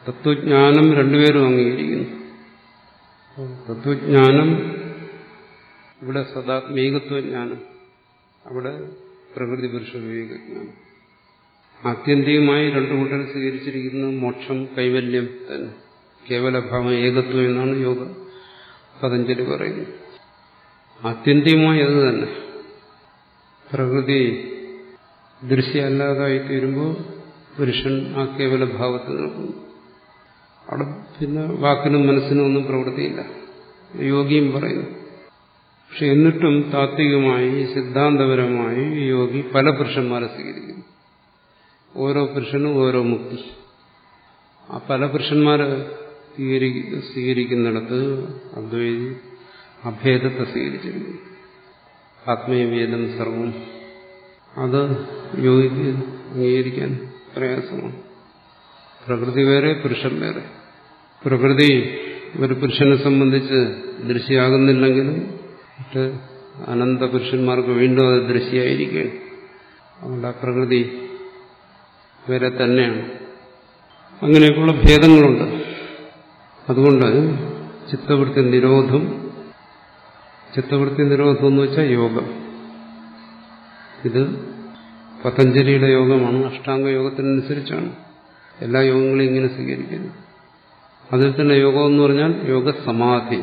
തത്വജ്ഞാനം രണ്ടുപേരും അംഗീകരിക്കുന്നു തത്വജ്ഞാനം ഇവിടെ സദാത്മീകത്വജ്ഞാനം അവിടെ പ്രകൃതി പുരുഷ വിവേകജ്ഞാനം ആത്യന്തികമായി രണ്ടു കൂട്ടർ സ്വീകരിച്ചിരിക്കുന്നത് മോക്ഷം കൈവല്യം തന്നെ കേവലഭാവം ഏകത്വം എന്നാണ് യോഗ പതഞ്ജലി പറയുന്നത് ആത്യന്തികമായി അത് തന്നെ പ്രകൃതി ദൃശ്യമല്ലാതായി തീരുമ്പോൾ പുരുഷൻ ആ കേവല ഭാവത്തിൽ നിൽക്കുന്നു അവിടെ പിന്നെ വാക്കിനും മനസ്സിനും ഒന്നും പ്രവൃത്തിയില്ല യോഗിയും പറയുന്നു പക്ഷെ എന്നിട്ടും താത്വികമായി സിദ്ധാന്തപരമായി യോഗി പല പുരുഷന്മാരെ സ്വീകരിക്കുന്നു ഓരോ പുരുഷനും ഓരോ മുക്തി ആ പല പുരുഷന്മാരെ സ്വീകരിക്കുന്നിടത്ത് അദ്വൈതി അഭേദത്തെ സ്വീകരിച്ചിരിക്കുന്നു ആത്മീയവേദം സർവം അത് യോഗിക്ക് അംഗീകരിക്കാൻ പ്രയാസമാണ് പ്രകൃതി വേറെ പുരുഷൻ വേറെ പ്രകൃതി ഒരു പുരുഷനെ സംബന്ധിച്ച് ദൃശ്യമാകുന്നില്ലെങ്കിലും മറ്റ് അനന്ത പുരുഷന്മാർക്ക് വീണ്ടും അത് ദൃശ്യമായിരിക്കുകയാണ് അതുകൊണ്ട് ആ പ്രകൃതി വേറെ തന്നെയാണ് അങ്ങനെയൊക്കെയുള്ള ഭേദങ്ങളുണ്ട് അതുകൊണ്ട് ചിത്തവൃത്തി നിരോധം ചിത്തവൃത്തി നിരോധം എന്ന് വെച്ചാൽ യോഗം ഇത് പതഞ്ജലിയുടെ യോഗമാണ് അഷ്ടാംഗ യോഗത്തിനനുസരിച്ചാണ് എല്ലാ യോഗങ്ങളെയും ഇങ്ങനെ സ്വീകരിക്കുന്നു അതിൽ തന്നെ യോഗം എന്ന് പറഞ്ഞാൽ യോഗസമാധി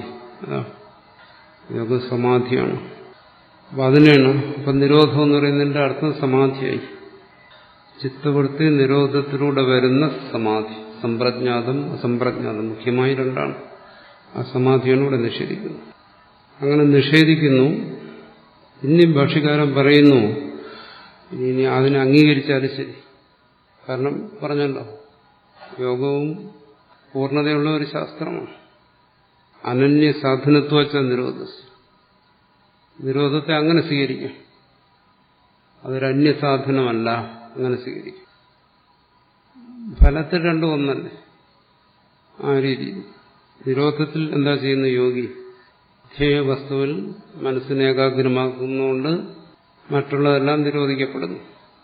യോഗസമാധിയാണ് അപ്പം അതിനെയാണ് അപ്പം നിരോധം എന്ന് പറയുന്നതിന്റെ അർത്ഥം സമാധിയായി ചിത്തവൃത്തി നിരോധത്തിലൂടെ വരുന്ന സമാധി സമ്പ്രജ്ഞാതം അസംപ്രജ്ഞാതം മുഖ്യമായി രണ്ടാണ് ആ സമാധിയാണ് ഇവിടെ നിഷേധിക്കുന്നത് അങ്ങനെ നിഷേധിക്കുന്നു ഇനി ഭാഷകാരൻ പറയുന്നു ഇനി അതിനെ അംഗീകരിച്ചാലും ശരി കാരണം പറഞ്ഞല്ലോ യോഗവും പൂർണ്ണതയുള്ള ഒരു ശാസ്ത്രമാണ് അനന്യ സാധനത്വച്ച നിരോധ നിരോധത്തെ അങ്ങനെ സ്വീകരിക്കാം അതൊരു അന്യസാധനമല്ല അങ്ങനെ സ്വീകരിക്കും ഫലത്തിൽ രണ്ടും ഒന്നല്ലേ ആ രീതിയിൽ നിരോധത്തിൽ എന്താ ചെയ്യുന്ന യോഗി ധ്യേയ വസ്തുവിൽ മനസ്സിനെ ഏകാഗ്രമാക്കുന്നതുകൊണ്ട് മറ്റുള്ളതെല്ലാം നിരോധിക്കപ്പെടുന്നു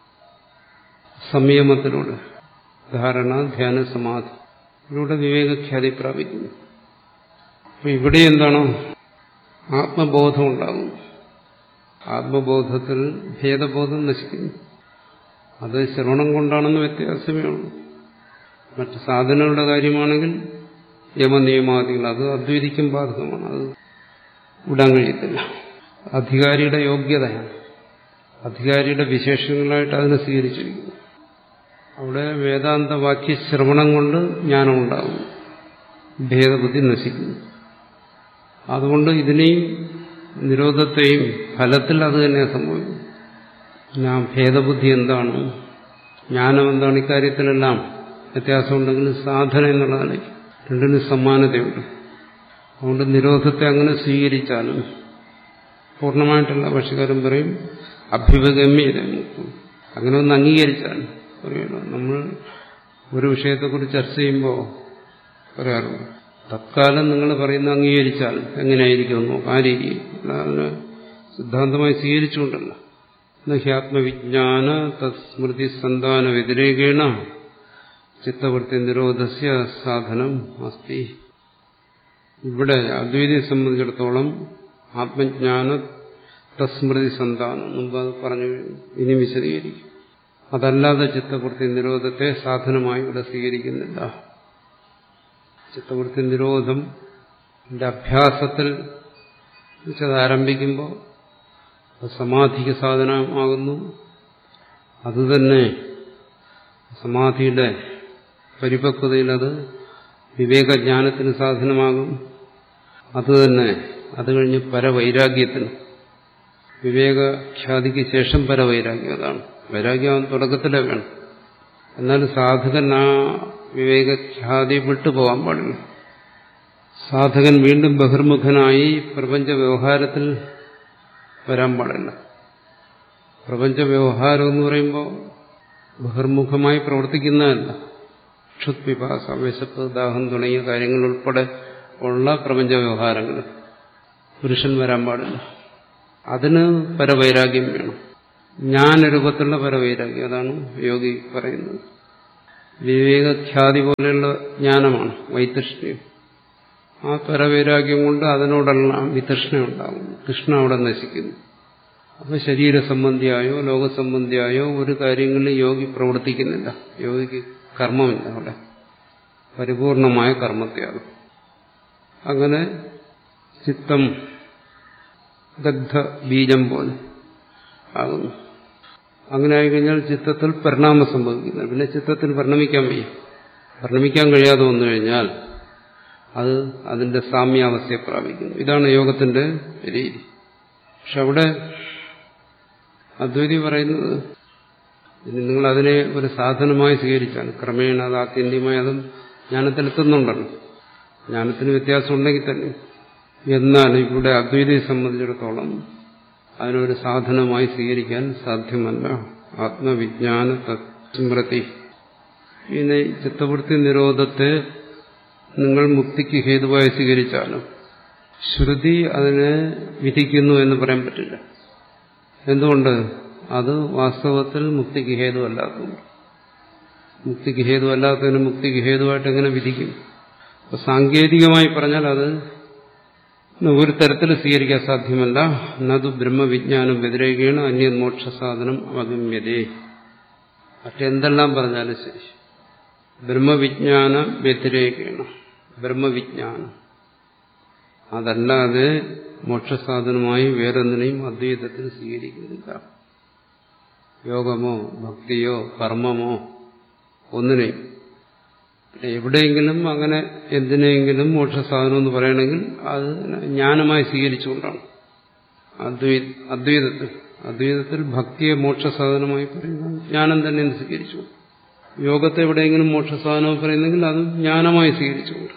സംയമത്തിലൂടെ ധാരണ ധ്യാന സമാധി ഇതിലൂടെ വിവേകഖ്യാതി പ്രാപിക്കുന്നു അപ്പൊ ഇവിടെ എന്താണ് ആത്മബോധം ഉണ്ടാകുന്നു ആത്മബോധത്തിൽ ഭേദബോധം നശിക്കുന്നു അത് ശ്രവണം കൊണ്ടാണെന്ന് വ്യത്യാസമേ ഉള്ളൂ മറ്റ് സാധനങ്ങളുടെ കാര്യമാണെങ്കിൽ യമനിയമാദികൾ അത് അദ്വൈതിക്കും ബാധകമാണ് അത് വിടാൻ കഴിയത്തില്ല അധികാരിയുടെ യോഗ്യതയാണ് അധികാരിയുടെ വിശേഷങ്ങളായിട്ട് അതിനെ സ്വീകരിച്ചിരിക്കുന്നു അവിടെ വേദാന്ത വാക്യ ശ്രവണം കൊണ്ട് ജ്ഞാനം ഉണ്ടാകും ഭേദബുദ്ധി നശിക്കുന്നു അതുകൊണ്ട് ഇതിനെയും നിരോധത്തെയും ഫലത്തിൽ അത് തന്നെ സംഭവിക്കും പിന്നെ ആ ഭേദബുദ്ധി എന്താണ് ജ്ഞാനം എന്താണ് ഇക്കാര്യത്തിലെല്ലാം വ്യത്യാസമുണ്ടെങ്കിലും സാധന എന്നുള്ളതാണ് രണ്ടിനും സമാനതയുണ്ട് അതുകൊണ്ട് നിരോധത്തെ അങ്ങനെ സ്വീകരിച്ചാലും പൂർണ്ണമായിട്ടുള്ള ഭക്ഷ്യക്കാരൻ പറയും അഭ്യുപഗമ്യത അങ്ങനെ ഒന്ന് അംഗീകരിച്ചാൽ പറയുമല്ലോ നമ്മൾ ഒരു വിഷയത്തെക്കുറിച്ച് ചർച്ച ചെയ്യുമ്പോൾ പറയാറുണ്ട് തത്കാലം നിങ്ങൾ പറയുന്ന അംഗീകരിച്ചാൽ എങ്ങനെയായിരിക്കുമെന്നോ ആ രീതി അതിന് സിദ്ധാന്തമായി സ്വീകരിച്ചുകൊണ്ടല്ല നഹ്യാത്മവിജ്ഞാന തസ്മൃതി സന്താന വ്യതിരേകേണ ചിത്തവൃത്തി നിരോധസ്യ സാധനം അസ്തി ഇവിടെ അദ്വൈതിയെ സംബന്ധിച്ചിടത്തോളം ആത്മജ്ഞാന തസ്മൃതി സന്താനം മുമ്പ് അത് പറഞ്ഞു ഇനി വിശദീകരിക്കും അതല്ലാതെ ചിത്തവൃത്തി നിരോധത്തെ സാധനമായി ഇവിടെ സ്വീകരിക്കുന്നില്ല ചിത്തവൃത്തി നിരോധം അഭ്യാസത്തിൽ അത് ആരംഭിക്കുമ്പോൾ സമാധിക്ക് സാധനമാകുന്നു അതുതന്നെ സമാധിയുടെ പരിപക്വതയിൽ അത് വിവേകജ്ഞാനത്തിന് സാധനമാകും അതുതന്നെ അത് കഴിഞ്ഞ് പരവൈരാഗ്യത്തിന് വിവേകഖ്യാതിക്ക് ശേഷം പരവൈരാഗ്യം അതാണ് വൈരാഗ്യം തുടക്കത്തിലേ വേണം എന്നാൽ സാധകൻ ആ വിവേകഖ്യാതി വിട്ടുപോകാൻ പാടില്ല സാധകൻ വീണ്ടും ബഹിർമുഖനായി പ്രപഞ്ച വ്യവഹാരത്തിൽ വരാൻ പാടില്ല പ്രപഞ്ച വ്യവഹാരം എന്ന് പറയുമ്പോൾ ബഹിർമുഖമായി പ്രവർത്തിക്കുന്നതല്ല ക്ഷുത്പിപാസ വിശപ്പ് ദാഹം തുടങ്ങിയ കാര്യങ്ങൾ ഉൾപ്പെടെ ഉള്ള പ്രപഞ്ച വ്യവഹാരങ്ങൾ പുരുഷൻ വരാൻ പാടില്ല അതിന് പരവൈരാഗ്യം വേണം ജ്ഞാനരൂപത്തിലുള്ള പരവൈരാഗ്യം അതാണ് യോഗി പറയുന്നത് വിവേകഖ്യാതി പോലെയുള്ള ജ്ഞാനമാണ് വൈതൃഷ്ണ്യം ആ പരവൈരാഗ്യം കൊണ്ട് അതിനോടെല്ലാം വിതൃഷ്ണ ഉണ്ടാകുന്നു കൃഷ്ണ അവിടെ നശിക്കുന്നു അപ്പൊ ശരീരസംബന്ധിയായോ ലോകസംബന്ധിയായോ ഒരു കാര്യങ്ങളിൽ യോഗി പ്രവർത്തിക്കുന്നില്ല യോഗിക്ക് കർമ്മമില്ല അവിടെ പരിപൂർണമായ കർമ്മത്യാഗം അങ്ങനെ ചിത്തം ദഗ്ധ ബീജം പോലെ ആകുന്നു അങ്ങനെ ആയിക്കഴിഞ്ഞാൽ ചിത്തത്തിൽ പരിണാമം സംഭവിക്കുന്നു പിന്നെ ചിത്തത്തിൽ പരിണമിക്കാൻ വയ്യ പരിണമിക്കാൻ കഴിയാതെ വന്നു കഴിഞ്ഞാൽ അത് അതിന്റെ സാമ്യാവസ്ഥയെ പ്രാപിക്കുന്നു ഇതാണ് യോഗത്തിന്റെ രീതി പക്ഷെ അവിടെ അദ്വൈതി പറയുന്നത് ഇനി നിങ്ങൾ അതിനെ ഒരു സാധനമായി സ്വീകരിച്ചാൽ ക്രമേണ അത് ആത്യന്തികമായി അതും ജ്ഞാനത്തിലെത്തുന്നുണ്ടല്ലോ ജ്ഞാനത്തിന് വ്യത്യാസം ഉണ്ടെങ്കിൽ തന്നെ എന്നാൽ ഇവിടെ അദ്വൈതയെ സംബന്ധിച്ചിടത്തോളം അതിനൊരു സാധനമായി സ്വീകരിക്കാൻ സാധ്യമല്ല ആത്മവിജ്ഞാന സ്മൃതി പിന്നെ ചിത്തവൃത്തി നിരോധത്തെ നിങ്ങൾ മുക്തിക്ക് ഹേതുവായി സ്വീകരിച്ചാലും ശ്രുതി അതിനെ വിധിക്കുന്നു എന്ന് പറയാൻ പറ്റില്ല എന്തുകൊണ്ട് അത് വാസ്തവത്തിൽ മുക്തിക്ക് ഹേതുവല്ലാത്തതുകൊണ്ട് മുക്തിക്ക് ഹേതുവല്ലാത്തതിന് മുക്തിക്ക് ഹേതുവായിട്ട് എങ്ങനെ വിധിക്കും അപ്പൊ സാങ്കേതികമായി പറഞ്ഞാൽ അത് ഒരു തരത്തിൽ സ്വീകരിക്കാൻ സാധ്യമല്ല നതു ബ്രഹ്മവിജ്ഞാനം വ്യതിരേകയാണ് അന്യ മോക്ഷ സാധനം അവഗമ്യതേ മറ്റെന്തെല്ലാം പറഞ്ഞാലും ശരി ബ്രഹ്മവിജ്ഞാന വ്യതിരേകയാണ് ബ്രഹ്മവിജ്ഞാനം അതല്ലാതെ മോക്ഷസാധനമായി വേറൊന്നിനെയും അദ്വൈതത്തിൽ സ്വീകരിക്കുന്നില്ല യോഗമോ ഭക്തിയോ കർമ്മമോ ഒന്നിനെയും എവിടെയെങ്കിലും അങ്ങനെ എന്തിനെങ്കിലും മോക്ഷസാധനം എന്ന് പറയണമെങ്കിൽ അത് ജ്ഞാനമായി സ്വീകരിച്ചുകൊണ്ടാണ് അദ്വൈ അദ്വൈതത്തിൽ അദ്വൈതത്തിൽ ഭക്തിയെ മോക്ഷസാധനമായി പറയുന്നത് ജ്ഞാനം തന്നെ സ്വീകരിച്ചു യോഗത്തെ എവിടെയെങ്കിലും മോക്ഷസാധനം പറയുന്നെങ്കിൽ അത് ജ്ഞാനമായി സ്വീകരിച്ചുകൊണ്ട്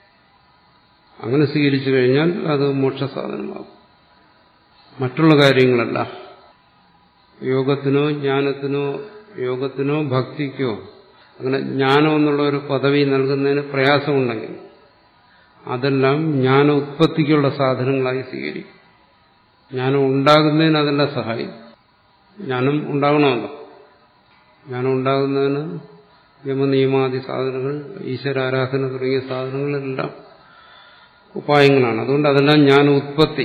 അങ്ങനെ സ്വീകരിച്ചു കഴിഞ്ഞാൽ അത് മോക്ഷസാധനമാകും മറ്റുള്ള കാര്യങ്ങളല്ല യോഗത്തിനോ ജ്ഞാനത്തിനോ യോഗത്തിനോ ഭക്തിക്കോ അങ്ങനെ ജ്ഞാനം എന്നുള്ള ഒരു പദവി നൽകുന്നതിന് പ്രയാസമുണ്ടെങ്കിൽ അതെല്ലാം ജ്ഞാന ഉത്പത്തിക്കുള്ള സാധനങ്ങളായി സ്വീകരിക്കും ജ്ഞാനം ഉണ്ടാകുന്നതിന് അതെല്ലാം സഹായിക്കും ജ്ഞാനം ഉണ്ടാകണമല്ലോ ജ്ഞാനം ഉണ്ടാകുന്നതിന് യമനിയമാദി സാധനങ്ങൾ ഈശ്വരാരാധന തുടങ്ങിയ സാധനങ്ങളെല്ലാം ഉപായങ്ങളാണ് അതുകൊണ്ട് അതെല്ലാം ജ്ഞാന ഉത്പത്തി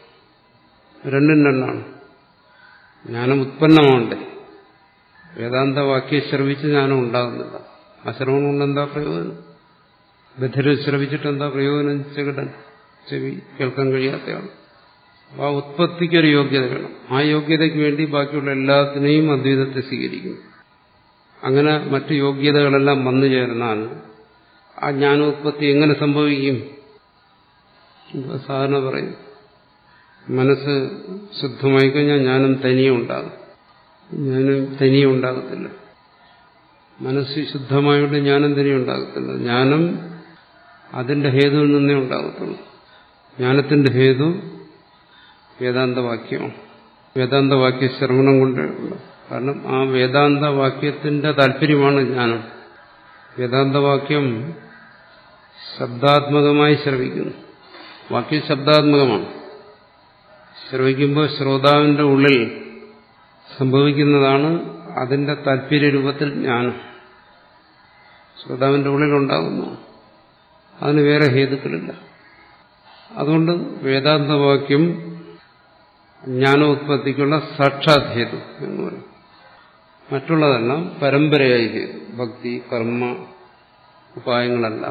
രണ്ടും രണ്ടാണ് ജ്ഞാനം ഉത്പന്നമാണ്ടേ വേദാന്ത വാക്യം ശ്രവിച്ച് ജ്ഞാനം ഉണ്ടാകുന്നില്ല ആ ശ്രവണം കൊണ്ട് എന്താ പ്രയോജനം ബധിര ശ്രവിച്ചിട്ട് എന്താ പ്രയോജനം ചെകിടൻ ചെവി കേൾക്കാൻ കഴിയാത്തയാണ് ആ ഉത്പത്തിക്കൊരു യോഗ്യത വേണം ആ യോഗ്യതയ്ക്ക് വേണ്ടി ബാക്കിയുള്ള എല്ലാത്തിനെയും അദ്വൈതത്തെ സ്വീകരിക്കുന്നു അങ്ങനെ മറ്റു യോഗ്യതകളെല്ലാം വന്നു ചേർന്നാൽ ആ ജ്ഞാനോത്പത്തി എങ്ങനെ സംഭവിക്കും സാധാരണ പറയും മനസ്സ് ശുദ്ധമായി കഴിഞ്ഞാൽ ജ്ഞാനം തനിയെ ഉണ്ടാകും ജ്ഞാനം തനിയെ ഉണ്ടാകത്തില്ല മനസ്സ് ശുദ്ധമായോണ്ട് ജ്ഞാനം തനിയെ ഉണ്ടാകത്തില്ല ജ്ഞാനം അതിന്റെ ഹേതുവിൽ നിന്നേ ഉണ്ടാകത്തുള്ളൂ ജ്ഞാനത്തിന്റെ ഹേതു വേദാന്തവാക്യമാണ് വേദാന്തവാക്യ ശ്രവണം കൊണ്ട് കാരണം ആ വേദാന്തവാക്യത്തിന്റെ താല്പര്യമാണ് ജ്ഞാനം വേദാന്തവാക്യം ശബ്ദാത്മകമായി ശ്രവിക്കുന്നു വാക്യം ശബ്ദാത്മകമാണ് ശ്രവിക്കുമ്പോൾ ശ്രോതാവിന്റെ ഉള്ളിൽ സംഭവിക്കുന്നതാണ് അതിന്റെ താല്പര്യ രൂപത്തിൽ ജ്ഞാനം ശ്രോതാവിന്റെ ഉള്ളിലുണ്ടാകുന്നു അതിന് വേറെ ഹേതുക്കളില്ല അതുകൊണ്ട് വേദാന്തവാക്യം ജ്ഞാനോത്പത്തിക്കുള്ള സാക്ഷാത് ഹേതു എന്ന് പറയും മറ്റുള്ളതെല്ലാം പരമ്പരയായി ഹേതു ഭക്തി കർമ്മ ഉപായങ്ങളെല്ലാം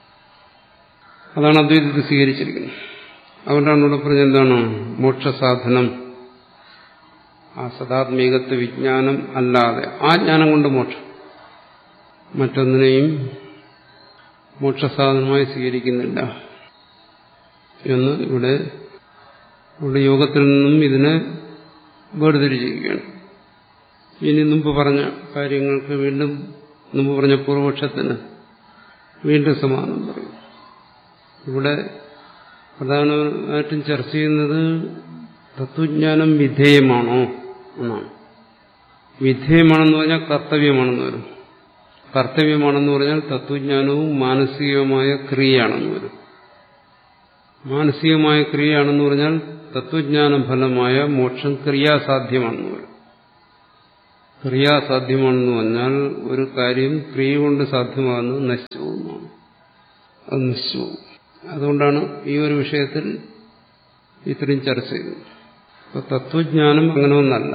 അതാണ് അദ്വൈതത്തിൽ സ്വീകരിച്ചിരിക്കുന്നത് അതുകൊണ്ടാണ് ഇവിടെ പറഞ്ഞ എന്താണ് മോക്ഷസാധനം ആ സദാത്മീകത്വ വിജ്ഞാനം അല്ലാതെ ആ ജ്ഞാനം കൊണ്ട് മോക്ഷം മറ്റൊന്നിനെയും മോക്ഷസാധനമായി സ്വീകരിക്കുന്നില്ല എന്ന് ഇവിടെ ഇവിടെ യോഗത്തിൽ നിന്നും ഇതിനെ വേർതിരിച്ചിരിക്കുകയാണ് ഇനി മുമ്പ് പറഞ്ഞ കാര്യങ്ങൾക്ക് വീണ്ടും മുമ്പ് പറഞ്ഞ പൂർവപക്ഷത്തിന് വീണ്ടും സമാനം പറയും ഇവിടെ പ്രധാനമായിട്ടും ചർച്ച ചെയ്യുന്നത് തത്വജ്ഞാനം വിധേയമാണോ എന്നാണ് വിധേയമാണെന്ന് പറഞ്ഞാൽ കർത്തവ്യമാണെന്ന് വരും കർത്തവ്യമാണെന്ന് പറഞ്ഞാൽ തത്വജ്ഞാനവും മാനസികമായ ക്രിയയാണെന്ന് വരും മാനസികമായ ക്രിയയാണെന്ന് പറഞ്ഞാൽ തത്വജ്ഞാന ഫലമായ മോക്ഷം ക്രിയാസാധ്യമാണെന്ന് വരും ക്രിയാസാധ്യമാണെന്ന് പറഞ്ഞാൽ ഒരു കാര്യം ക്രിയ കൊണ്ട് സാധ്യമാകുന്നത് നശിച്ചു പോകുന്നതാണ് അത് നശിച്ചു പോകും അതുകൊണ്ടാണ് ഈ ഒരു വിഷയത്തിൽ ഇത്രയും ചർച്ച ചെയ്തത് അപ്പൊ തത്വജ്ഞാനം അങ്ങനെ ഒന്നല്ല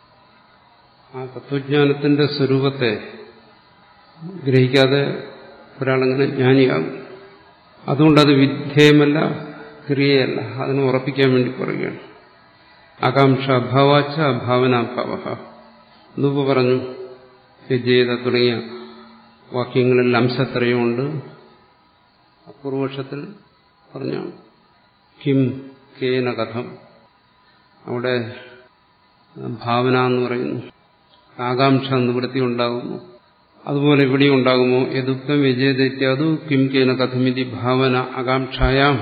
ആ തത്വജ്ഞാനത്തിന്റെ സ്വരൂപത്തെ ഗ്രഹിക്കാതെ ഒരാളങ്ങനെ ജ്ഞാനിയാകും അതുകൊണ്ടത് വിധേയമല്ല ക്രിയയല്ല അതിനെ ഉറപ്പിക്കാൻ വേണ്ടി പറയുകയാണ് ആകാംക്ഷ അഭാവാച്ച ഭാവനാഭാവ എന്നുപ്പ് പറഞ്ഞു വിജയത തുടങ്ങിയ വാക്യങ്ങളിൽ അംശത്രയമുണ്ട് അപൂർവക്ഷത്തിൽ പറഞ്ഞാണ് കിം കേന കഥം അവിടെ ഭാവന എന്ന് പറയുന്നു ആകാംക്ഷ നിവൃത്തി ഉണ്ടാകുന്നു അതുപോലെ ഇവിടെ ഉണ്ടാകുമോ യദുക്തം വിജയദൈത്യാതു കിം കേന കഥമിതി ഭാവന ആകാംക്ഷായാം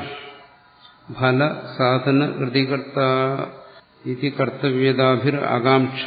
ഫല സാധന കൃതികർത്ത ഇതി കർത്തവ്യതാഭിർ ആകാംക്ഷ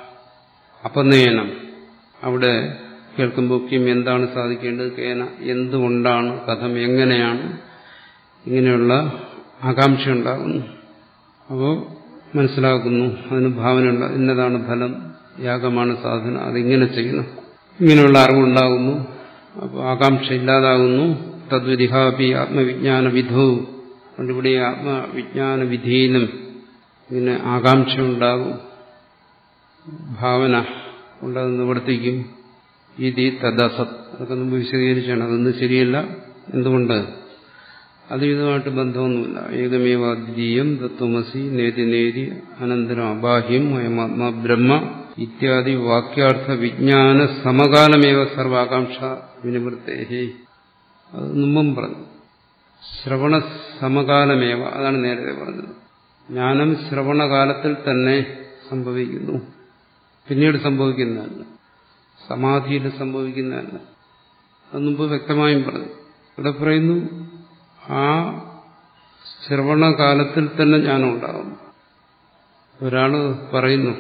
അപനയനം അവിടെ കേൾക്കുമ്പോൾ കിം എന്താണ് സാധിക്കേണ്ടത് കേന എന്തുകൊണ്ടാണ് കഥം എങ്ങനെയാണ് ഇങ്ങനെയുള്ള ആകാംക്ഷ ഉണ്ടാകുന്നു അപ്പോൾ മനസ്സിലാക്കുന്നു അതിന് ഭാവനയുണ്ട് ഇന്നതാണ് ഫലം യാഗമാണ് സാധന അതിങ്ങനെ ചെയ്യണം ഇങ്ങനെയുള്ള അറിവുണ്ടാകുന്നു അപ്പോൾ ആകാംക്ഷ ഇല്ലാതാകുന്നു തദ്വിധിഹാപി ആത്മവിജ്ഞാന വിധവും അതുകൊണ്ട് ഇവിടെ ആത്മവിജ്ഞാന വിധിയിലും ഇങ്ങനെ ആകാംക്ഷ ഉണ്ടാകും ഭാവന കൊണ്ടത് നിവർത്തിക്കും ഇതി തദസത് അതൊക്കെ മുമ്പ് വിശദീകരിച്ചാണ് അതൊന്നും ശരിയല്ല എന്തുകൊണ്ട് അത് ഇതുമായിട്ട് ബന്ധമൊന്നുമില്ല ഏകമേവ അദ്വിതീയം തത്വമസി നേതി നേതി അനന്തരം അബാഹ്യം അയമാത്മാ ബ്രഹ്മ ഇത്യാദി വാക്യാർത്ഥ വിജ്ഞാന സമകാലമേവ സർവാകാംക്ഷ വിനിവൃത്തേഹി അത് മുമ്പും പറഞ്ഞു ശ്രവണ സമകാലമേവ അതാണ് നേരത്തെ പറഞ്ഞത് ജ്ഞാനം ശ്രവണകാലത്തിൽ തന്നെ സംഭവിക്കുന്നു പിന്നീട് സംഭവിക്കുന്നതല്ല സമാധിയിൽ സംഭവിക്കുന്നതല്ല അത് മുമ്പ് വ്യക്തമായും പറഞ്ഞു ഇവിടെ പറയുന്നു ആ ശ്രവണകാലത്തിൽ തന്നെ ജ്ഞാനം ഉണ്ടാകുന്നു ഒരാള് പറയുന്നു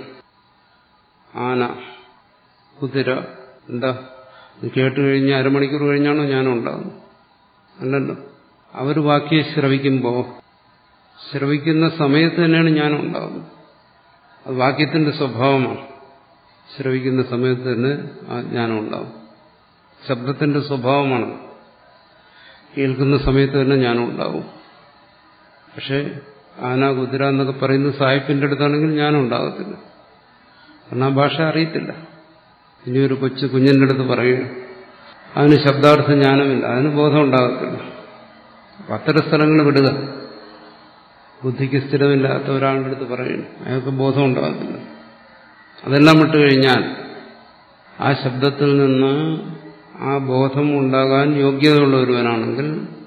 ആന കുതിര എന്താ ഇത് കേട്ട് കഴിഞ്ഞ് അരമണിക്കൂർ കഴിഞ്ഞാണോ ജ്ഞാനം ഉണ്ടാകുന്നത് അല്ലല്ലോ അവർ വാക്യം ശ്രവിക്കുമ്പോൾ ശ്രവിക്കുന്ന സമയത്ത് തന്നെയാണ് ജ്ഞാനം ഉണ്ടാകുന്നത് അത് വാക്യത്തിന്റെ സ്വഭാവമാണ് ശ്രവിക്കുന്ന സമയത്ത് തന്നെ ആ ജ്ഞാനം ഉണ്ടാവും ശബ്ദത്തിന്റെ സ്വഭാവമാണ് കേൾക്കുന്ന സമയത്ത് തന്നെ ജ്ഞാനം ഉണ്ടാവും പക്ഷെ ആന കുതിര എന്നൊക്കെ പറയുന്ന സാഹിബിന്റെ അടുത്താണെങ്കിൽ ജ്ഞാനം ഉണ്ടാകത്തില്ല കാരണം ആ ഭാഷ അറിയത്തില്ല ഇനി ഒരു കൊച്ചു കുഞ്ഞിൻ്റെ അടുത്ത് പറയുക അതിന് ശബ്ദാർത്ഥ ജ്ഞാനമില്ല അതിന് ബോധം ഉണ്ടാകത്തില്ല അപ്പം അത്തരം സ്ഥലങ്ങൾ വിടുക ബുദ്ധിക്ക് സ്ഥിരമില്ലാത്ത ഒരാളുടെ അടുത്ത് പറയുന്നു അയാൾക്ക് ബോധം ഉണ്ടാകത്തില്ല അതെല്ലാം വിട്ടുകഴിഞ്ഞാൽ ആ ശബ്ദത്തിൽ നിന്ന് ആ ബോധം ഉണ്ടാകാൻ യോഗ്യതയുള്ള ഒരുവനാണെങ്കിൽ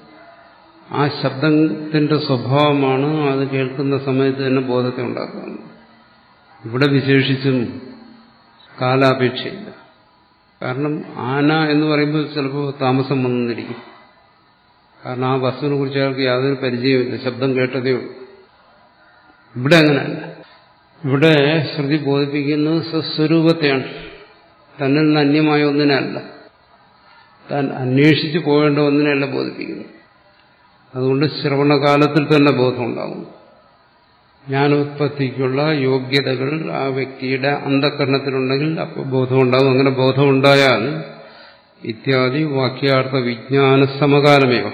ആ ശബ്ദത്തിന്റെ സ്വഭാവമാണ് അത് കേൾക്കുന്ന സമയത്ത് തന്നെ ബോധത്തെ ഉണ്ടാക്കുന്നത് ഇവിടെ വിശേഷിച്ചും കാലാപേക്ഷയില്ല കാരണം ആന എന്ന് പറയുമ്പോൾ ചിലപ്പോൾ താമസം വന്നിരിക്കും കാരണം ആ വസ്തുവിനെ കുറിച്ച് അയാൾക്ക് യാതൊരു പരിചയമില്ല ശബ്ദം കേട്ടതേ ഉള്ളൂ ഇവിടെ അങ്ങനെയല്ല ഇവിടെ ശ്രുതി ബോധിപ്പിക്കുന്നത് സ്വസ്വരൂപത്തെയാണ് തന്നിൽ നിന്ന് അന്യമായ ഒന്നിനല്ല താൻ അന്വേഷിച്ച് പോകേണ്ട ഒന്നിനെയല്ല ബോധിപ്പിക്കുന്നു അതുകൊണ്ട് ശ്രവണകാലത്തിൽ തന്നെ ബോധം ഉണ്ടാകുന്നു ജ്ഞാനോത്പത്തിക്കുള്ള യോഗ്യതകൾ ആ വ്യക്തിയുടെ അന്ധകരണത്തിലുണ്ടെങ്കിൽ അപ്പോൾ ബോധമുണ്ടാകും അങ്ങനെ ബോധമുണ്ടായാൽ ഇത്യാദി വാക്യാർത്ഥ വിജ്ഞാന സമകാലമേവ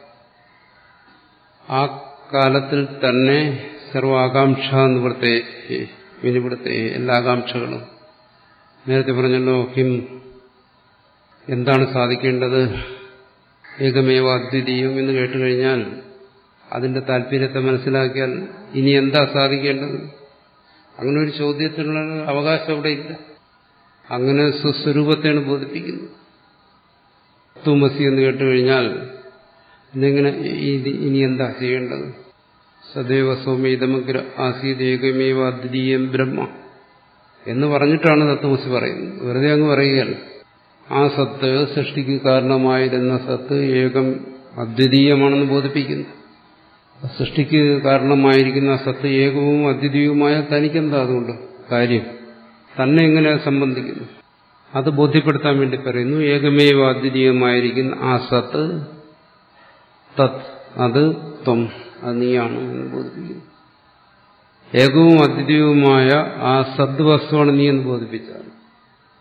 ആ കാലത്തിൽ തന്നെ സർവാകാംക്ഷ നിവൃത്തെ വിനിവൃത്തെ എല്ലാ ആകാംക്ഷകളും നേരത്തെ പറഞ്ഞല്ലോ ഹിം എന്താണ് സാധിക്കേണ്ടത് ഏകമേവ അദ്വിതീയം എന്ന് കേട്ടുകഴിഞ്ഞാൽ അതിന്റെ താല്പര്യത്തെ മനസ്സിലാക്കിയാൽ ഇനി എന്താ സാധിക്കേണ്ടത് അങ്ങനെ ഒരു ചോദ്യത്തിനുള്ള അവകാശം അവിടെ ഇല്ല അങ്ങനെ സ്വസ്വരൂപത്തെയാണ് ബോധിപ്പിക്കുന്നത് തൂമസി എന്ന് കേട്ടുകഴിഞ്ഞാൽ ഇതെങ്ങനെ ഇനി എന്താ ചെയ്യേണ്ടത് സദൈവ സൗമ്യതമഗ്ര ആസീത് ഏകമേവ അദ്വിതീയം ബ്രഹ്മ എന്ന് പറഞ്ഞിട്ടാണ് തത്വമസി പറയുന്നത് വെറുതെ അങ്ങ് പറയുകയല്ല ആ സത്ത് സൃഷ്ടിക്ക് കാരണമായിരുന്ന സത്ത് ഏകം അദ്വിതീയമാണെന്ന് ബോധിപ്പിക്കുന്നു സൃഷ്ടിക്ക് കാരണമായിരിക്കുന്ന സത്ത് ഏകവും അദ്വിതീയവുമായ തനിക്കെന്താ അതുകൊണ്ട് കാര്യം തന്നെ എങ്ങനെ സംബന്ധിക്കുന്നു അത് ബോധ്യപ്പെടുത്താൻ വേണ്ടി പറയുന്നു ഏകമേവ അദ്വിതീയമായിരിക്കുന്ന ആ സത്ത് തത് അത് ത്വം അത് നീയാണ് എന്ന് ബോധിപ്പിക്കുന്നു ഏകവും അദ്വിതീയവുമായ ആ സദ്വസ്തുവാണ് നീ എന്ന് ബോധിപ്പിച്ചാണ്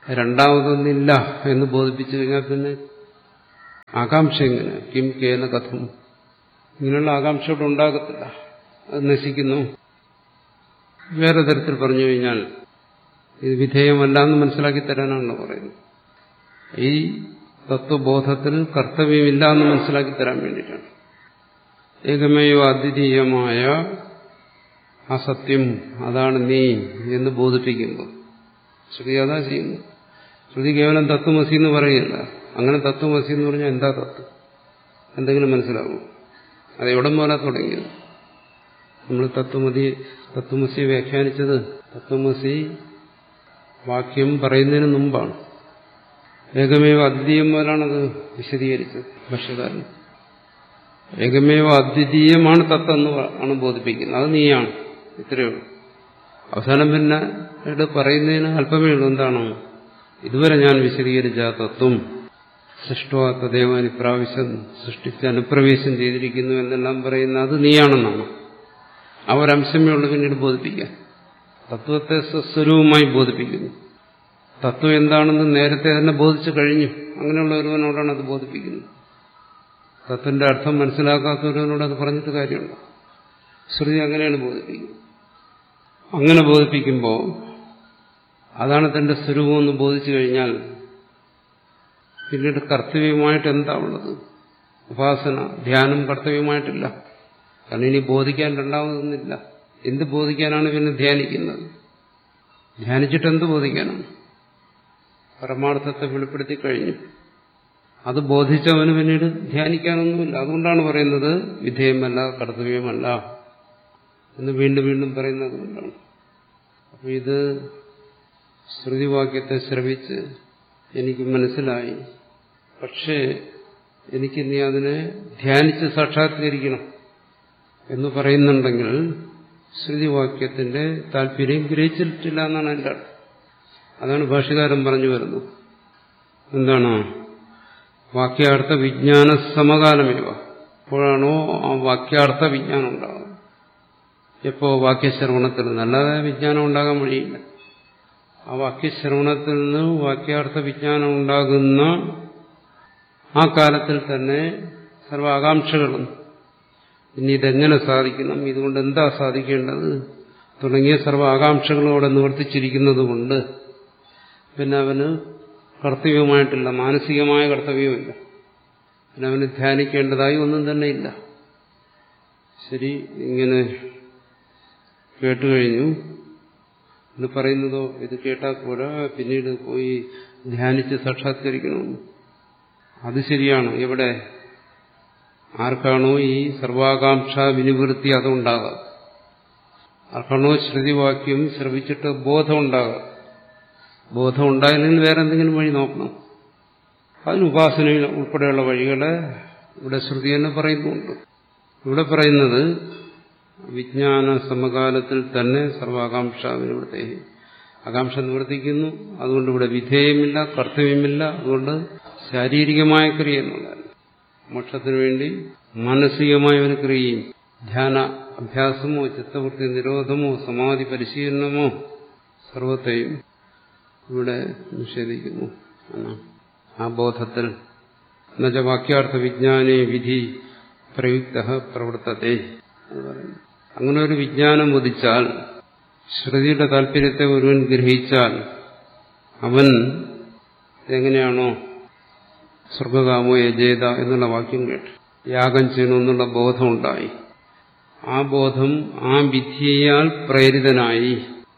രണ്ടാമതൊന്നില്ല എന്ന് ബോധിപ്പിച്ചു കഴിഞ്ഞാൽ പിന്നെ ആകാംക്ഷ എങ്ങനെ കിം കേന കഥം ഇങ്ങനെയുള്ള ആകാംക്ഷ ഇവിടെ ഉണ്ടാകത്തില്ല അത് നശിക്കുന്നു വേറെ തരത്തിൽ പറഞ്ഞു കഴിഞ്ഞാൽ ഇത് വിധേയമല്ല എന്ന് മനസ്സിലാക്കി തരാനാണല്ലോ പറയുന്നത് ഈ തത്വബോധത്തിൽ കർത്തവ്യമില്ല എന്ന് മനസ്സിലാക്കി തരാൻ വേണ്ടിയിട്ടാണ് ഏകമേയോ അദ്വിതീയമായ ആ സത്യം അതാണ് നീ എന്ന് ബോധിപ്പിക്കുമ്പോൾ ശ്രുതി അതാ ചെയ്യുന്നു ശ്രുതി കേവലം തത്വമസി എന്ന് പറയില്ല അങ്ങനെ തത്വമസി എന്ന് പറഞ്ഞാൽ എന്താ തത്വം എന്തെങ്കിലും മനസ്സിലാവും അത് എവിടം പോലെ തുടങ്ങിയത് നമ്മൾ തത്വമതി തത്വമസി വ്യാഖ്യാനിച്ചത് തത്വമസി വാക്യം പറയുന്നതിന് മുമ്പാണ് ഏകമേവ അദ്വിതീയം മുതലാണത് വിശദീകരിച്ചത് ഭക്ഷ്യകാരൻ ഏകമേവ അദ്വിതീയമാണ് തത്വം എന്ന് ആണ് ബോധിപ്പിക്കുന്നത് അത് നീയാണ് ഇത്രയേ ഉള്ളൂ അവസാനം പിന്നെ ഇവിടെ പറയുന്നതിന് അല്പമേ ഉള്ളൂ എന്താണ് ഇതുവരെ ഞാൻ വിശദീകരിച്ച ആ തത്വം സൃഷ്ടവാ തദേവൻ ഇപ്രാവശ്യം സൃഷ്ടിച്ച് അനുപ്രവേശം ചെയ്തിരിക്കുന്നു എന്നെല്ലാം പറയുന്ന അത് നീയാണെന്നാണ് ആ ഒരംശമേ ഉള്ളൂ പിന്നീട് ബോധിപ്പിക്കാൻ തത്വത്തെ സ്വസ്വരൂപമായി ബോധിപ്പിക്കുന്നു തത്വം എന്താണെന്ന് നേരത്തെ തന്നെ ബോധിച്ചു കഴിഞ്ഞു അങ്ങനെയുള്ള ഒരുവനോടാണ് അത് ബോധിപ്പിക്കുന്നത് തത്വന്റെ അർത്ഥം മനസ്സിലാക്കാത്ത ഒരുവനോട് അത് പറഞ്ഞിട്ട് കാര്യമുണ്ടോ ശ്രുതി അങ്ങനെയാണ് ബോധിപ്പിക്കുന്നത് അങ്ങനെ ബോധിപ്പിക്കുമ്പോൾ അതാണ് തന്റെ സ്വരൂപം എന്ന് ബോധിച്ചു കഴിഞ്ഞാൽ പിന്നീട് കർത്തവ്യമായിട്ട് എന്താ ഉള്ളത് ഉപാസന ധ്യാനം കർത്തവ്യമായിട്ടില്ല കാരണം ഇനി ബോധിക്കാൻ രണ്ടാമതൊന്നുമില്ല എന്ത് ബോധിക്കാനാണ് പിന്നെ ധ്യാനിക്കുന്നത് ധ്യാനിച്ചിട്ട് എന്ത് ബോധിക്കാനാണ് പരമാർത്ഥത്തെ വെളിപ്പെടുത്തി കഴിഞ്ഞു അത് ബോധിച്ചവന് പിന്നീട് ധ്യാനിക്കാനൊന്നുമില്ല അതുകൊണ്ടാണ് പറയുന്നത് വിധേയമല്ല കർത്തവ്യമല്ല എന്ന് വീണ്ടും വീണ്ടും പറയുന്നത് കൊണ്ടാണ് അപ്പൊ ഇത് ശ്രുതിവാക്യത്തെ ശ്രവിച്ച് എനിക്ക് മനസ്സിലായി പക്ഷേ എനിക്ക് നീ അതിനെ ധ്യാനിച്ച് സാക്ഷാത്കരിക്കണം എന്ന് പറയുന്നുണ്ടെങ്കിൽ ശ്രുതിവാക്യത്തിന്റെ താല്പര്യം ഗ്രഹിച്ചിട്ടില്ല എന്നാണ് എൻ്റെ അർത്ഥം അതാണ് ഭാഷകാരൻ പറഞ്ഞു വരുന്നത് എന്താണ് വാക്യാർത്ഥ വിജ്ഞാന സമകാലമേവ അപ്പോഴാണോ ആ വാക്യാർത്ഥ വിജ്ഞാനം ഉണ്ടാകുന്നത് എപ്പോ വാക്യശ്രവണത്തിൽ നിന്ന് അല്ലാതെ വിജ്ഞാനം ഉണ്ടാകാൻ വഴിയില്ല ആ വാക്യശ്രവണത്തിൽ നിന്ന് വാക്യാർത്ഥ വിജ്ഞാനം ഉണ്ടാകുന്ന ആ കാലത്തിൽ തന്നെ സർവാകാംക്ഷകളും ഇനി ഇതെങ്ങനെ സാധിക്കണം ഇതുകൊണ്ട് എന്താ സാധിക്കേണ്ടത് തുടങ്ങിയ സർവ്വ ആകാംക്ഷകളും അവിടെ നിവർത്തിച്ചിരിക്കുന്നത് കൊണ്ട് പിന്നെ അവന് കർത്തവ്യമായിട്ടില്ല മാനസികമായ കർത്തവ്യമില്ല പിന്നെ അവന് ധ്യാനിക്കേണ്ടതായി ഒന്നും തന്നെ ഇല്ല ശരി ഇങ്ങനെ കേട്ടുകഴിഞ്ഞു ഇത് പറയുന്നതോ ഇത് കേട്ടാൽ പോരാ പിന്നീട് പോയി ധ്യാനിച്ച് സാക്ഷാത്കരിക്കണമെന്ന് അത് ശരിയാണ് ഇവിടെ ആർക്കാണോ ഈ സർവാകാംക്ഷ വിനിവൃത്തി അതുണ്ടാകാം ആർക്കാണോ ശ്രുതിവാക്യം ശ്രവിച്ചിട്ട് ബോധം ഉണ്ടാകാം ബോധം ഉണ്ടായില്ലെങ്കിൽ വേറെ എന്തെങ്കിലും വഴി നോക്കണം അതിന് ഉപാസനയിൽ ഉൾപ്പെടെയുള്ള വഴികളെ ഇവിടെ ശ്രുതി തന്നെ പറയുന്നുണ്ട് ഇവിടെ പറയുന്നത് വിജ്ഞാന സമകാലത്തിൽ തന്നെ സർവാകാംക്ഷ നിവൃത്തി ആകാംക്ഷ നിവർത്തിക്കുന്നു അതുകൊണ്ട് ഇവിടെ വിധേയമില്ല കർത്തവ്യമില്ല അതുകൊണ്ട് ശാരീരികമായ ക്രിയ എന്നുള്ളതല്ല മോക്ഷത്തിനു വേണ്ടി മാനസികമായ ഒരു ക്രിയയും ധ്യാന അഭ്യാസമോ ചിത്തവൃത്തി നിരോധമോ സമാധി പരിശീലനമോ സർവത്തെയും ഇവിടെ നിഷേധിക്കുന്നു എന്നാണ് ആ ബോധത്തിൽ എന്നുവെച്ച വാക്യാർത്ഥ വിജ്ഞാനേ വിധി പ്രയുക്ത പ്രവർത്തത്തെ എന്ന് പറയുന്നു അങ്ങനെ ഒരു വിജ്ഞാനം ഉദിച്ചാൽ ശ്രുതിയുടെ താല്പര്യത്തെ ഒരുവൻ ഗ്രഹിച്ചാൽ അവൻ എങ്ങനെയാണോ സ്വർഗകാമോ യജേത എന്നുള്ള വാക്യം കേട്ട് യാഗം ചെയ്യണമെന്നുള്ള ബോധമുണ്ടായി ആ ബോധം ആ വിധിയാൽ പ്രേരിതനായി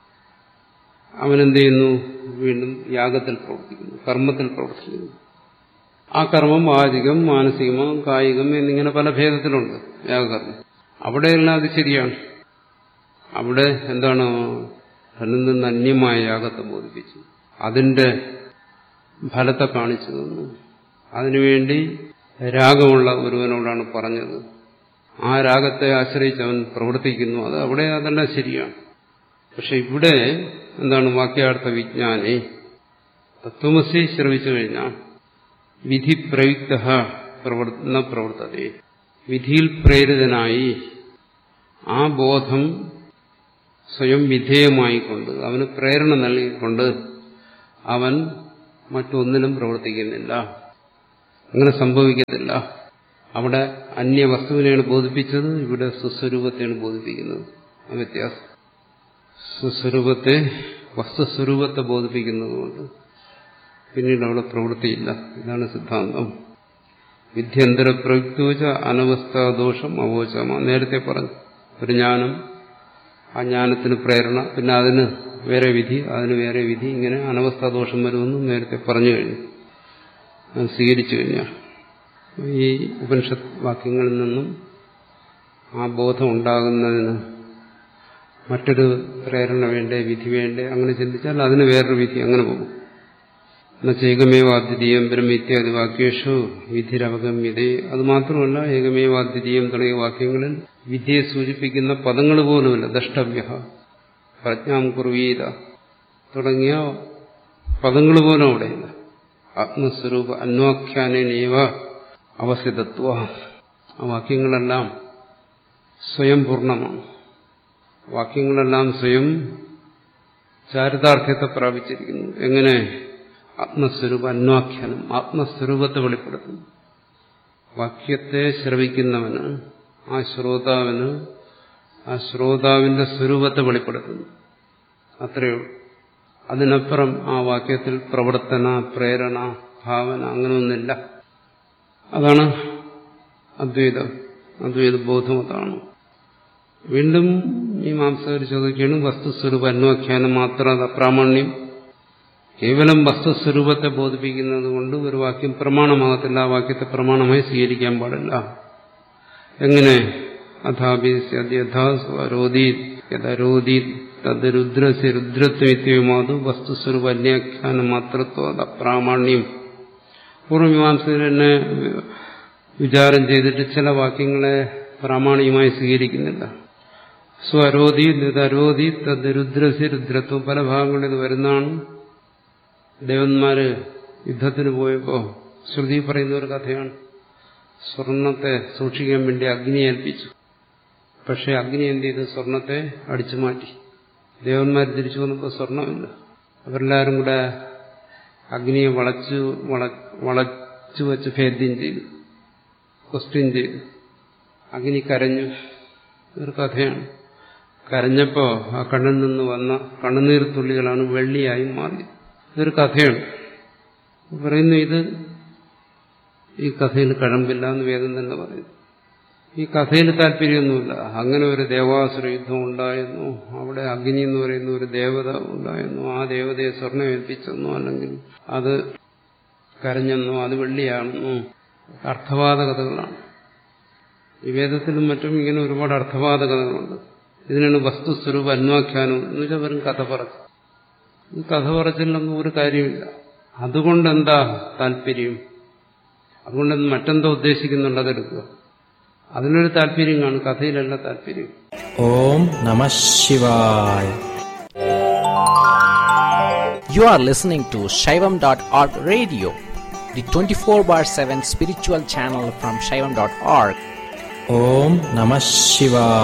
അവനെന്ത് ചെയ്യുന്നു വീണ്ടും യാഗത്തിൽ പ്രവർത്തിക്കുന്നു കർമ്മത്തിൽ പ്രവർത്തിക്കുന്നു ആ കർമ്മം വാചികം മാനസികം കായികം എന്നിങ്ങനെ പല ഭേദത്തിലുണ്ട് യാഗകർമ്മം അവിടെയെല്ലാം അത് ശരിയാണ് അവിടെ എന്താണ് തന്നിൽ നിന്ന് അന്യമായ യാഗത്തെ ബോധിപ്പിച്ചു അതിന്റെ ഫലത്തെ കാണിച്ചു തന്നു അതിനുവേണ്ടി രാഗമുള്ള ഒരുവനോടാണ് പറഞ്ഞത് ആ രാഗത്തെ ആശ്രയിച്ച് അവൻ പ്രവർത്തിക്കുന്നു അത് അവിടെ അതെല്ലാം ശരിയാണ് പക്ഷെ ഇവിടെ എന്താണ് വാക്യാർത്ഥ വിജ്ഞാനെ തത്വമസി ശ്രവിച്ചു കഴിഞ്ഞാൽ വിധി പ്രയുക്ത പ്രവർത്തന പ്രവർത്തത വിധിയിൽ പ്രേരിതനായി ആ ബോധം സ്വയം വിധേയമായിക്കൊണ്ട് അവന് പ്രേരണ നൽകിക്കൊണ്ട് അവൻ മറ്റൊന്നിലും പ്രവർത്തിക്കുന്നില്ല അങ്ങനെ സംഭവിക്കത്തില്ല അവിടെ അന്യവസ്തുവിനെയാണ് ബോധിപ്പിച്ചത് ഇവിടെ സ്വസ്വരൂപത്തെയാണ് ബോധിപ്പിക്കുന്നത് ആ വ്യത്യാസം സ്വസ്വരൂപത്തെ വസ്തുസ്വരൂപത്തെ ബോധിപ്പിക്കുന്നതുകൊണ്ട് പിന്നീട് അവിടെ പ്രവൃത്തിയില്ല ഇതാണ് സിദ്ധാന്തം വിദ്യന്തര പ്രയുക്തോച്ച അനവസ്ഥാദോഷം അവോചമ നേരത്തെ പറഞ്ഞു ഒരു ജ്ഞാനം ആ ജ്ഞാനത്തിന് പ്രേരണ പിന്നെ അതിന് വേറെ വിധി അതിന് വേറെ വിധി ഇങ്ങനെ അനവസ്ഥാദോഷം വരുമെന്നും നേരത്തെ പറഞ്ഞു കഴിഞ്ഞു അത് സ്വീകരിച്ചു കഴിഞ്ഞാൽ ഈ ഉപനിഷത്ത് വാക്യങ്ങളിൽ നിന്നും ആ ബോധം ഉണ്ടാകുന്നതിന് മറ്റൊരു പ്രേരണ വേണ്ടേ വിധി വേണ്ടേ അങ്ങനെ ചിന്തിച്ചാൽ അതിന് വേറൊരു വിധി അങ്ങനെ പോകും ഏകമേവാദ്വിതീയം ബ്രഹ്മിത്യാദി വാക്യേഷു വിധിരവഗമ്യതേ അത് മാത്രമല്ല ഏകമേവാദ്വിതീയം തുടങ്ങിയ വാക്യങ്ങളിൽ വിധിയെ സൂചിപ്പിക്കുന്ന പദങ്ങൾ പോലുമില്ല ദഷ്ടവ്യ പ്രജ്ഞാം കുർവീത തുടങ്ങിയ പദങ്ങൾ പോലും അവിടെയില്ല ആത്മസ്വരൂപ അന്വാഖ്യാനേവ അവസ്ഥിതത്വ ആ വാക്യങ്ങളെല്ലാം സ്വയം പൂർണ്ണമാണ് വാക്യങ്ങളെല്ലാം സ്വയം ചാരിതാർത്ഥ്യത്തെ പ്രാപിച്ചിരിക്കുന്നു എങ്ങനെ ആത്മസ്വരൂപ അന്വാഖ്യാനം ആത്മസ്വരൂപത്തെ വെളിപ്പെടുത്തുന്നു വാക്യത്തെ ശ്രവിക്കുന്നവന് ആ ശ്രോതാവിന് ആ ശ്രോതാവിന്റെ സ്വരൂപത്തെ വെളിപ്പെടുത്തുന്നു അത്രയേ ഉള്ളൂ അതിനപ്പുറം ആ വാക്യത്തിൽ പ്രവർത്തന പ്രേരണ ഭാവന അങ്ങനെയൊന്നില്ല അതാണ് അദ്വൈതം അദ്വൈത ബോധം അതാണ് വീണ്ടും ഈ മാംസകർ ചോദിക്കുകയാണ് വസ്തുസ്വരൂപ അന്വാഖ്യാനം മാത്രം പ്രാമാണ്യം കേവലം വസ്തുസ്വരൂപത്തെ ബോധിപ്പിക്കുന്നത് കൊണ്ട് ഒരു വാക്യം പ്രമാണമാകത്തില്ല ആ വാക്യത്തെ പ്രമാണമായി സ്വീകരിക്കാൻ പാടില്ല എങ്ങനെ അഥാപിസ്യഥാസ്വരോധി യഥരോധി തത് രുദ്രസ്യ രുദ്രത്വമാതു വസ്തുസ്വരൂപ അന്യാഖ്യാനം മാത്രത്വ അപ്രാമാണ്യം പൂർവ്വമീമാംസകർ തന്നെ വിചാരം ചെയ്തിട്ട് ചില വാക്യങ്ങളെ പ്രാമാണികമായി സ്വീകരിക്കുന്നില്ല സ്വരോധി നിതരോധി തത് രുദ്രസ്യ രുദ്രത്വം പല ഭാഗങ്ങളിൽ ഇത് വരുന്നതാണ് ദേവന്മാര് യുദ്ധത്തിന് പോയപ്പോ ശ്രുതി പറയുന്ന ഒരു കഥയാണ് സ്വർണത്തെ സൂക്ഷിക്കാൻ വേണ്ടി അഗ്നി ഏൽപ്പിച്ചു പക്ഷെ അഗ്നി എന്ത് ചെയ്ത് സ്വർണത്തെ അടിച്ചു മാറ്റി ദേവന്മാർ തിരിച്ചു വന്നപ്പോൾ സ്വർണമില്ല അവരെല്ലാവരും കൂടെ അഗ്നിയെ വളച്ചു വളച്ചു വെച്ച് ഭേദ്യം ചെയ്തു ക്വസ്റ്റ്യൻ ചെയ്തു അഗ്നി കരഞ്ഞു ഒരു കഥയാണ് കരഞ്ഞപ്പോ ആ കണ്ണിൽ നിന്ന് വന്ന കണ്ണുനീർ തുള്ളികളാണ് വെള്ളിയായി മാറിയത് ഇതൊരു കഥയാണ് പറയുന്നു ഇത് ഈ കഥയിൽ കഴമ്പില്ല എന്ന് വേദം തന്നെ പറയുന്നു ഈ കഥയിൽ താല്പര്യമൊന്നുമില്ല അങ്ങനെ ഒരു ദേവാസുര യുദ്ധം ഉണ്ടായിരുന്നു അവിടെ അഗ്നി എന്ന് പറയുന്ന ഒരു ദേവത ഉണ്ടായിരുന്നു ആ ദേവതയെ സ്വർണ്ണം ഏൽപ്പിച്ചെന്നോ അല്ലെങ്കിൽ അത് കരഞ്ഞെന്നോ അത് വെള്ളിയാണെന്നോ അർത്ഥവാദ കഥകളാണ് ഈ വേദത്തിലും മറ്റും ഇങ്ങനെ ഒരുപാട് അർത്ഥവാദ കഥകളുണ്ട് ഇതിനാണ് വസ്തുസ്വരൂപ അന്വാഖ്യാനം എന്ന് വെച്ചാൽ വെറും കഥ പറച്ചു ഈ കഥ പറച്ചിലൊന്നും ഒരു കാര്യമില്ല അതുകൊണ്ട് എന്താ താല്പര്യം അതുകൊണ്ട് മറ്റെന്തോ ഉദ്ദേശിക്കുന്നുണ്ട് അതെടുക്കുക അതിനൊരു താല്പര്യം കാണും കഥയിലല്ല താല്പര്യം ഓം നമ ശിവായ You are listening to Shaivam.org radio, the 24 bar 7 spiritual channel from Shaivam.org. ഓം നമ ശിവായ